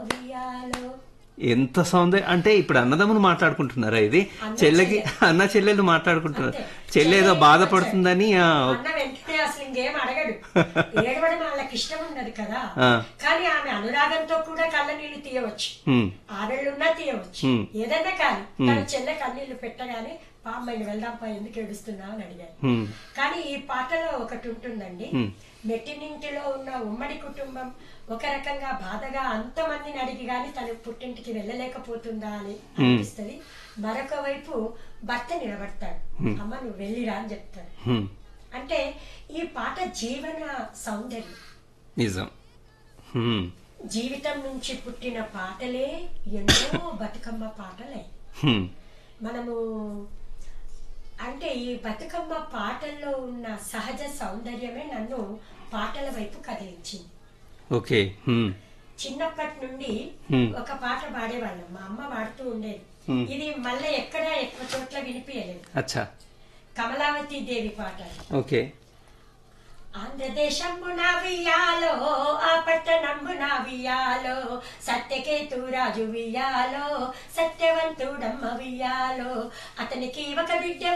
వియాలో ఎంత సౌందర్యం అంటే ఇప్పుడు అన్నదమ్ములు మాట్లాడుకుంటున్నారా ఇది అన్న చెల్లెకి అన్న చెల్లెలు మాట్లాడుకుంటున్నారు అంతే. చెల్లె ఏదో చెల్లె బాధపడుతుందని ఆ, అన్న వెంటనే అసలు ఇంకేం అడగడు ఏడవడం వాళ్ళకి ఇష్టం ఉన్నది కదా ఆ. కానీ ఆమె అనురాగంతో కూడా కళ్ళ నీళ్లు తీయవచ్చు హ్మ్, ఆడళ్ళున్నా తీయవచ్చు హ్మ్. ఏదైనా కానీ తన చెల్లె కన్నీళ్లు పెట్టగానే పామ్మాయిని వెళ్దాంపా ఎందుకు ఏడుస్తున్నావు అని అడిగాను హ్మ్, కానీ ఈ పాటలో ఒకటి ఉంటుందండి హ్మ్. మెట్టినింటిలో ఉన్న ఉమ్మడి కుటుంబం ఒక రకంగా బాధగా అంతమందిని అడిగి గాని తన పుట్టింటికి వెళ్ళలేకపోతుందా అని అనిపిస్తుంది మరొక వైపు భర్త నిలబడతాడు అమ్మ నువ్వు వెళ్ళిరా అని చెప్తాడు హ్మ్. అంటే ఈ పాట జీవన సౌందర్యం నిజం హ్మ్, జీవితం నుంచి పుట్టిన పాటలే ఎన్నో బతుకమ్మ పాటలే హ్మ్, మనము అంటే ఈ బతుకమ్మ పాటల్లో ఉన్న సహజ సౌందర్యమే నన్ను పాటల వైపు కదిలించింది ఓకే హ్మ్, చిన్నప్పటి నుండి Hmm. ఒక పాట పాడేవాళ్ళం మా అమ్మ పాడుతూ ఉండేది Hmm. ఇది మళ్ళీ ఎక్కడ ఎక్కువ చోట్ల వినిపించలేదు అచ్చా కమలావతి దేవి పాట ఓకే ఆంధ్రదేశము వియాలో ఆ పట్టణము వియాలో సత్యకేతు రాజు వియాలో సత్యవంతుడమ్మ వియాలో అతనికి ఒక బిడ్డ